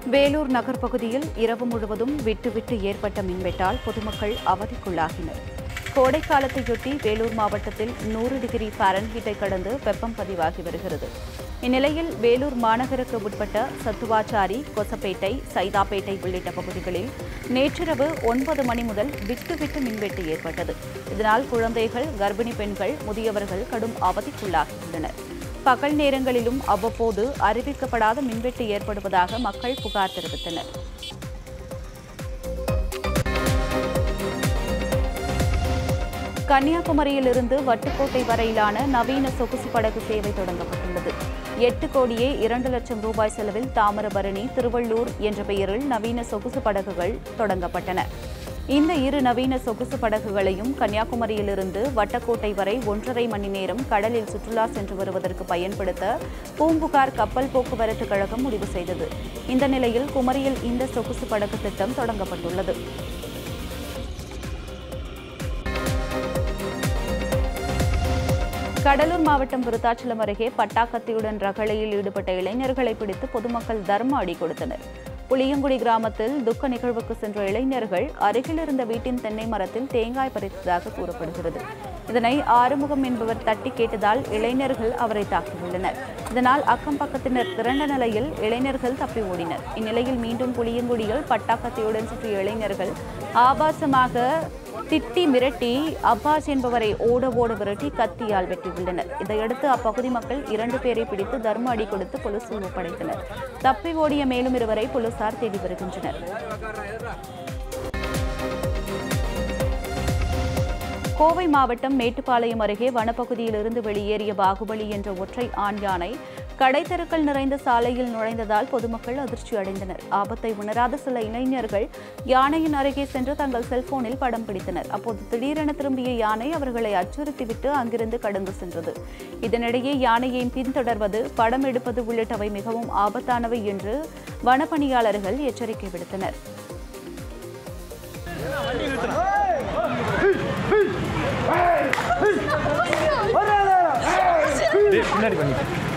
வேலூர் நகர் பகுதியில் இரவு முழுவதும் விட்டுவிட்டு ஏற்பட்ட மின்வெட்டால் பொதுமக்கள் அவதிக்குள்ளாகினர் கோடைக்காலத்தையொட்டி வேலூர் மாவட்டத்தில் நூறு டிகிரி ஃபாரன்ஹீட்டை கடந்து வெப்பம் பதிவாகி வருகிறது இந்நிலையில் வேலூர் மாநகருக்கு உட்பட்ட சத்துவாச்சாரி கொசப்பேட்டை சைதாப்பேட்டை உள்ளிட்ட பகுதிகளில் நேற்றிரவு ஒன்பது மணி முதல் விட்டு விட்டு மின்வெட்டு ஏற்பட்டது இதனால் குழந்தைகள் கர்ப்பிணி பெண்கள் முதியவர்கள் கடும் அவதிக்குள்ளாகியுள்ளனர் பகல் நேரங்களிலும் அவ்வப்போது அறிவிக்கப்படாத மின்வெட்டு ஏற்படுவதாக மக்கள் புகார் தெரிவித்தனர் கன்னியாகுமரியிலிருந்து வட்டுக்கோட்டை வரையிலான நவீன சொகுசு படகு சேவை தொடங்கப்பட்டுள்ளது எட்டு கோடியே இரண்டு லட்சம் ரூபாய் செலவில் தாமிரபரணி திருவள்ளூர் என்ற பெயரில் நவீன சொகுசு படகுகள் தொடங்கப்பட்டன இந்த இரு நவீன சொகுசு படகுகளையும் கன்னியாகுமரியிலிருந்து வட்டக்கோட்டை வரை ஒன்றரை மணி நேரம் கடலில் சுற்றுலா சென்று வருவதற்கு பயன்படுத்த பூம்புகார் கப்பல் போக்குவரத்து கழகம் முடிவு செய்தது இந்த நிலையில் குமரியில் இந்த சொகுசு படகு திட்டம் தொடங்கப்பட்டுள்ளது கடலூர் மாவட்டம் விருத்தாச்சலம் அருகே பட்டாக்கத்தியுடன் ரகளையில் ஈடுபட்ட இளைஞர்களை பிடித்து பொதுமக்கள் தர்ம அடி கொடுத்தனர் புளியங்குடி கிராமத்தில் துக்க நிகழ்வுக்கு சென்ற இளைஞர்கள் அருகில் இருந்த வீட்டின் தென்னை மரத்தில் தேங்காய் பறித்ததாக கூறப்படுகிறது இதனை ஆறுமுகம் என்பவர் தட்டி கேட்டதால் இளைஞர்கள் அவரை தாக்கியுள்ளனர் இதனால் அக்கம் பக்கத்தினர் திரண்ட நிலையில் இளைஞர்கள் தப்பி ஓடினர் இந்நிலையில் மீண்டும் புளியங்குடியில் பட்டாக்கத்தியுடன் சுற்றிய இளைஞர்கள் ஆபாசமாக திட்டி மிரட்டி அப்பாஸ் என்பவரை ஓட ஓட விரட்டி கத்தியால் வெட்டியுள்ளனர் இதையடுத்து அப்பகுதி மக்கள் இரண்டு பேரை பிடித்து தர்ம அடி கொடுத்து போலீசில் ஒப்படைத்தனர் தப்பி ஓடிய மேலும் இருவரை போலீசார் தேடி வருகின்றனர் கோவை மாவட்டம் மேட்டுப்பாளையம் அருகே வனப்பகுதியிலிருந்து வெளியேறிய பாகுபலி என்ற ஒற்றை ஆண் யானை கடைத்தெருக்கள் நிறைந்த சாலையில் நுழைந்ததால் பொதுமக்கள் அதிர்ச்சி அடைந்தனர் ஆபத்தை உணராத சில இளைஞர்கள் யானையின் அருகே சென்று தங்கள் செல்போனில் படம் பிடித்தனர் அப்போது திடீரென திரும்பிய யானை அவர்களை அச்சுறுத்திவிட்டு அங்கிருந்து கடந்து சென்றது இதனிடையே யானையை பின்தொடர்வது படம் எடுப்பது உள்ளிட்டவை மிகவும் ஆபத்தானவை என்று வனப்பணியாளர்கள் எச்சரிக்கை விடுத்தனர் பின்னாடி பண்ணி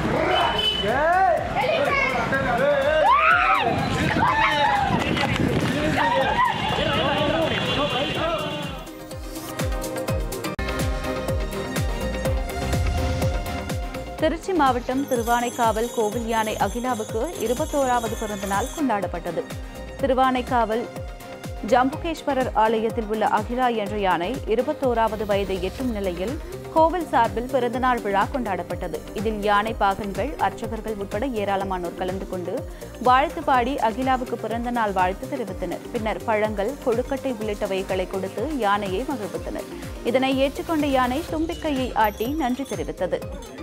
திருச்சி மாவட்டம் திருவானைக்காவல் கோவில் யானை அகிலாவுக்கு இருபத்தோராவது பிறந்த நாள் கொண்டாடப்பட்டது திருவானைக்காவல் ஜம்புகேஸ்வரர் ஆலயத்தில் உள்ள அகிலா என்ற யானை இருபத்தோராவது வயதை எட்டும் நிலையில் கோவில் சார்பில் பிறந்தநாள் விழா கொண்டாடப்பட்டது இதில் யானை பாகன்கள் அர்ச்சகர்கள் உட்பட ஏராளமானோர் கலந்து கொண்டு வாழ்த்து பாடி அகிலாவுக்கு பிறந்த நாள் வாழ்த்து தெரிவித்தனர் பின்னர் பழங்கள் கொழுக்கட்டை உள்ளிட்டவைகளை கொடுத்து யானையை மகிழ்வித்தனர் இதனை ஏற்றுக்கொண்ட யானை தும்பிக்கையை ஆட்டி நன்றி தெரிவித்தது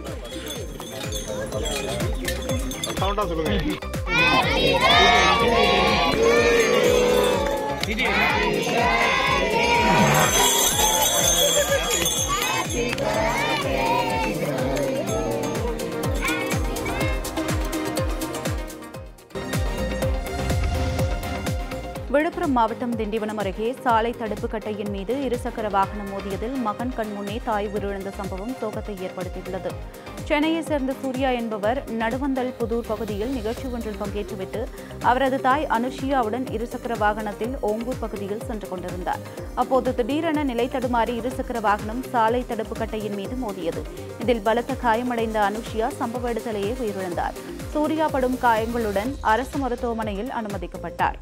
சவுண்டா சொல்லுங்க விழுப்புரம் மாவட்டம் திண்டிவனம் அருகே சாலை தடுப்பு கட்டையின் மீது இருசக்கர வாகனம் மோதியதில் மகன் கண்முன்னே தாய் உயிரிழந்த சம்பவம் சோகத்தை ஏற்படுத்தியுள்ளது சென்னையைச் சேர்ந்த சூர்யா என்பவர் நடுவந்தல் புதூர் பகுதியில் நிகழ்ச்சி ஒன்றில் பங்கேற்றுவிட்டு அவரது தாய் அனுஷியாவுடன் இருசக்கர வாகனத்தில் ஓங்கூர் பகுதியில் சென்று கொண்டிருந்தார் அப்போது திடீரென நிலை தடுமாறி இருசக்கர வாகனம் சாலை தடுப்பு கட்டையின் மீது மோதியது இதில் பலத்த காயமடைந்த அனுஷியா சம்பவ இடத்திலேயே உயிரிழந்தார் சூர்யா படும் காயங்களுடன் அரசு மருத்துவமனையில் அனுமதிக்கப்பட்டார்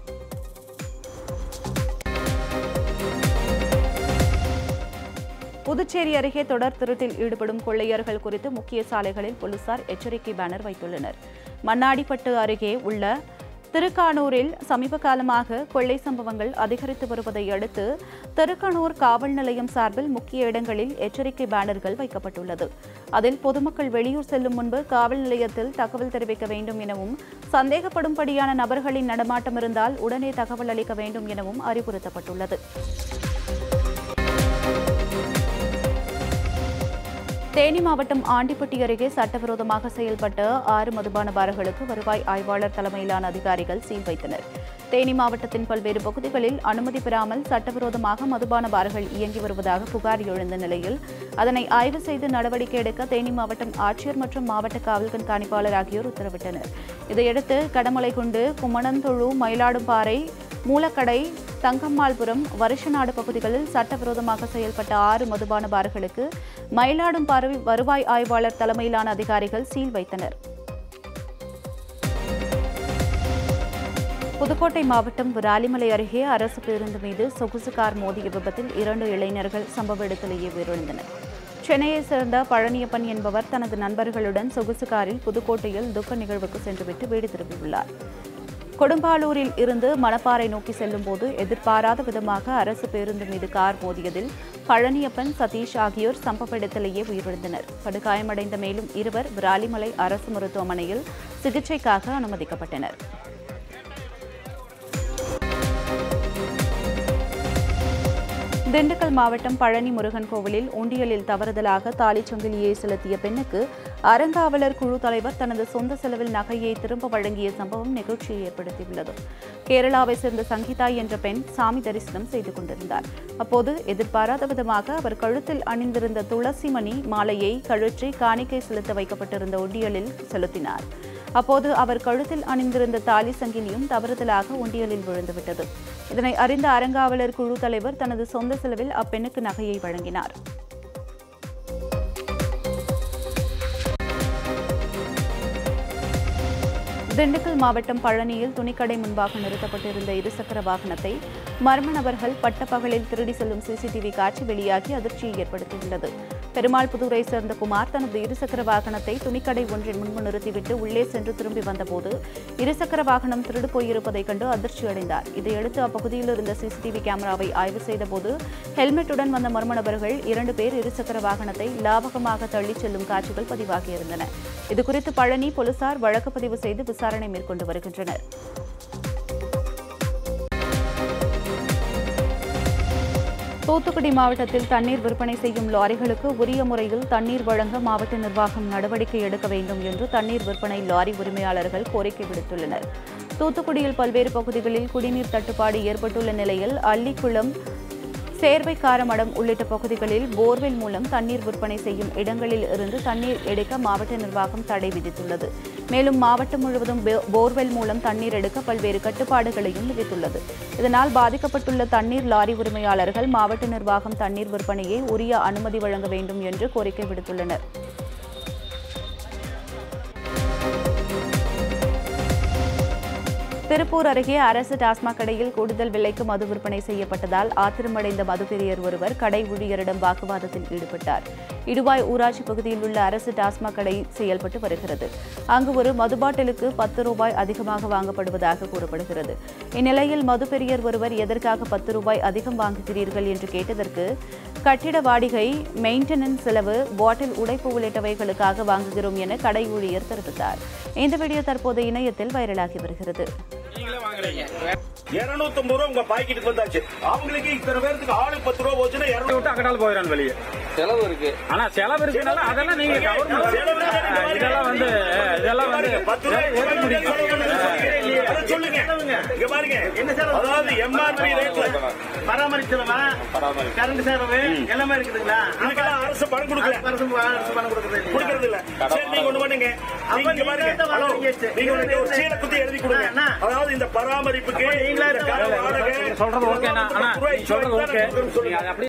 புதுச்சேரி அருகே தொடர் திருட்டில் ஈடுபடும் கொள்ளையர்கள் குறித்து முக்கிய சாலைகளில் போலீசார் எச்சரிக்கை பேனர் வைத்துள்ளனர் மண்ணாடிப்பட்டு அருகே உள்ள திருக்கானூரில் சமீப காலமாக கொள்ளை சம்பவங்கள் அதிகரித்து வருவதை அடுத்து திருக்கானூர் காவல் நிலையம் சார்பில் முக்கிய இடங்களில் எச்சரிக்கை பேனர்கள் வைக்கப்பட்டுள்ளது அதில் பொதுமக்கள் வெளியூர் செல்லும் முன்பு காவல் நிலையத்தில் தகவல் தெரிவிக்க வேண்டும் எனவும் சந்தேகப்படும்படியான நபர்களின் நடமாட்டம் இருந்தால் உடனே தகவல் அளிக்க வேண்டும் எனவும் அறிவுறுத்தப்பட்டுள்ளது தேனி மாவட்டம் ஆண்டிப்பட்டி அருகே சட்டவிரோதமாக செயல்பட்ட ஆறு மதுபான பார்களுக்கு வருவாய் ஆய்வாளர் தலைமையிலான அதிகாரிகள் சீல் வைத்தனர் தேனி மாவட்டத்தின் பல்வேறு பகுதிகளில் அனுமதி பெறாமல் சட்டவிரோதமாக மதுபான பார்கள் இயங்கி வருவதாக புகார் எழுந்த நிலையில் அதனை ஆய்வு செய்து நடவடிக்கை எடுக்க தேனி மாவட்டம் ஆட்சியர் மற்றும் மாவட்ட காவல் கண்காணிப்பாளர் ஆகியோர் உத்தரவிட்டனர் இதையடுத்து கடமலைக்குண்டு கும்மணந்தொழு மயிலாடும்பாறை மூலக்கடை தங்கம்மாள்புரம் வருஷநாடு பகுதிகளில் சட்டவிரோதமாக செயல்பட்ட ஆறு மதுபான பார்களுக்கு மயிலாடும்பாறை வருவாய் ஆய்வாளர் தலைமையிலான அதிகாரிகள் சீல் வைத்தனர் புதுக்கோட்டை மாவட்டம் விராலிமலை அருகே அரசு பேருந்து மீது சொகுசு கார் மோதிய விபத்தில் இரண்டு இளைஞர்கள் சம்பவ இடத்திலேயே உயிரிழந்தனர் சென்னையைச் சேர்ந்த பழனியப்பன் என்பவர் தனது நண்பர்களுடன் சொகுசு காரில் புதுக்கோட்டையில் துக்க நிகழ்வுக்கு சென்றுவிட்டு வீடு திரும்பியுள்ளார் கொடும்பாலூரில் இருந்து மணப்பாறை நோக்கி செல்லும்போது எதிர்பாராத விதமாக அரசு பேருந்து மீது கார் மோதியதில் பழனியப்பன் சதீஷ் ஆகியோர் சம்பவ இடத்திலேயே உயிரிழந்தனர் படுகாயமடைந்த மேலும் இருவர் விராலிமலை அரசு மருத்துவமனையில் சிகிச்சைக்காக அனுமதிக்கப்பட்டனர் திண்டுக்கல் மாவட்டம் பழனி முருகன் கோவிலில் உண்டியலில் தவறுதலாக தாலிச் சங்கிலியை செலுத்திய பெண்ணுக்கு அறங்காவலர் குழு தலைவர் தனது சொந்த செலவில் நகையை திரும்ப வழங்கிய சம்பவம் நிகழ்ச்சியை ஏற்படுத்தியுள்ளது கேரளாவை சேர்ந்த சங்கீதா என்ற பெண் சாமி தரிசனம் செய்து கொண்டிருந்தார் அப்போது எதிர்பாராத விதமாக அவர் கழுத்தில் அணிந்திருந்த துளசி மணி மாலையை கழற்றி காணிக்கை செலுத்த வைக்கப்பட்டிருந்த உண்டியலில் செலுத்தினார் அப்போது அவர் கழுத்தில் அணிந்திருந்த தாலி சங்கிலியும் தவறுதலாக உண்டியலில் விழுந்துவிட்டது இதனை அறிந்த அறங்காவலர் குழு தலைவர் தனது சொந்த செலவில் அப்பெண்ணுக்கு நகையை வழங்கினார் திண்டுக்கல் மாவட்டம் பழனியில் துணிக்கடை முன்பாக நிறுத்தப்பட்டிருந்த இருசக்கர வாகனத்தை மர்ம நபர்கள் பட்டப்பகலில் திருடி செல்லும் சிசிடிவி காட்சி வெளியாகி அதிர்ச்சியை ஏற்படுத்தியுள்ளது பெருமாள் புதூரை சேர்ந்த குமார் தனது இருசக்கர வாகனத்தை துணிக்கடை ஒன்றின் முன்பு நிறுத்திவிட்டு உள்ளே சென்று திரும்பி வந்தபோது இருசக்கர வாகனம் திருடு போயிருப்பதைக் கண்டு அதிர்ச்சி அடைந்தார் இதையடுத்து அப்பகுதியில் இருந்த சிசிடிவி கேமராவை ஆய்வு செய்தபோது ஹெல்மெட்டுடன் வந்த மர்ம நபர்கள் இரண்டு பேர் இருசக்கர வாகனத்தை லாபகமாக தள்ளிச் செல்லும் காட்சிகள் பதிவாகியிருந்தன இதுகுறித்து பழனி போலீசார் வழக்கு பதிவு செய்து விசாரணை மேற்கொண்டு வருகின்றனர் தூத்துக்குடி மாவட்டத்தில் தண்ணீர் விற்பனை செய்யும் லாரிகளுக்கு உரிய முறையில் தண்ணீர் வழங்க மாவட்ட நிர்வாகம் நடவடிக்கை எடுக்க வேண்டும் என்று தண்ணீர் விற்பனை லாரி உரிமையாளர்கள் கோரிக்கை விடுத்துள்ளனர் தூத்துக்குடியில் பல்வேறு பகுதிகளில் குடிநீர் தட்டுப்பாடு ஏற்பட்டுள்ள நிலையில் அள்ளிக்குளம் சேர்வைக்காரமடம் உள்ளிட்ட பகுதிகளில் போர்வெல் மூலம் தண்ணீர் விற்பனை செய்யும் இடங்களில் இருந்து தண்ணீர் எடுக்க மாவட்ட நிர்வாகம் தடை விதித்துள்ளது மேலும் மாவட்டம் முழுவதும் போ- போர்வெல் மூலம் தண்ணீர் எடுக்க பல்வேறு கட்டுப்பாடுகளையும் விதித்துள்ளது இதனால் பாதிக்கப்பட்டுள்ள தண்ணீர் லாரி உரிமையாளர்கள் மாவட்ட நிர்வாகம் தண்ணீர் விற்பனையை உரிய அனுமதி வழங்க வேண்டும் என்று கோரிக்கை விடுத்துள்ளனர் திருப்பூர் அருகே அரசு டாஸ்மாக் கடையில் கூடுதல் விலைக்கு மது விற்பனை செய்யப்பட்டதால் ஆத்திரமடைந்த மதுப்பிரியர் ஒருவர் கடை ஊழியரிடம் வாக்குவாதத்தில் ஈடுபட்டார் இடுவாய் ஊராட்சி பகுதியில் உள்ள அரசு டாஸ்மாக் கடை செயல்பட்டு வருகிறது அங்கு ஒரு மது பாட்டிலுக்கு பத்து ரூபாய் அதிகமாக வாங்கப்படுவதாக கூறப்படுகிறது இந்நிலையில் மதுப்பிரியர் ஒருவர் எதற்காக பத்து ரூபாய் அதிகம் வாங்குகிறீர்கள் என்று கேட்டதற்கு கட்டிட வாடகை மெயின்டெனன்ஸ் செலவு பாட்டில் உடைப்பு உள்ளிட்டவைகளுக்காக வாங்குகிறோம் என கடை ஊழியர் தெரிவித்தார் இந்த வீடியோ தற்போது இணையத்தில் வைரலாகி வருகிறது இருநூத்தம்பது ரூபா உங்க பாக்கெட்டுக்கு வந்தாச்சு அவங்களுக்கு இத்தனை பேருக்கு ஆளுக்கு பத்து ரூபா போச்சுன்னா இருநூறு விட்டு அக்கடால் போயிடான் வெளியே செலவு இருக்கு ஆனா செலவு இருக்குனால அதெல்லாம் நீங்க கவர்மெண்ட் செலவு இருக்கு. இதெல்லாம் வந்து இதெல்லாம் வந்து பத்து ரூபாய் ஏற்க முடியும் அதை சொல்லுங்க இங்க பாருங்க அதாவது எம்ஆர்பி ரேட்ல பராமரிப்பு செலவா கரண்ட் செலவு எல்லாமே இருக்குதுங்களா இதுக்கெல்லாம் அரசு பணம் கொடுக்கல அரசு அரசு பணம் கொடுக்குறது இல்லையா? கொடுக்கறது இல்ல சரி நீங்க ஒண்ணு பண்ணுங்க நீங்க இங்க பாருங்க நீங்க தான் ஹலோ வாங்குறீங்க. நீங்க ஒரு ஒரு சீலை குத்தி எழுதி கொடுங்க அண்ணா. அதாவது இந்த பராமரிப்புக்கு நீங்களா இந்த கர வாடகை சொல்றது ஓகேண்ணா ஆனா நீங்க சொல்றது ஓகே நீங்க அதை அப்படி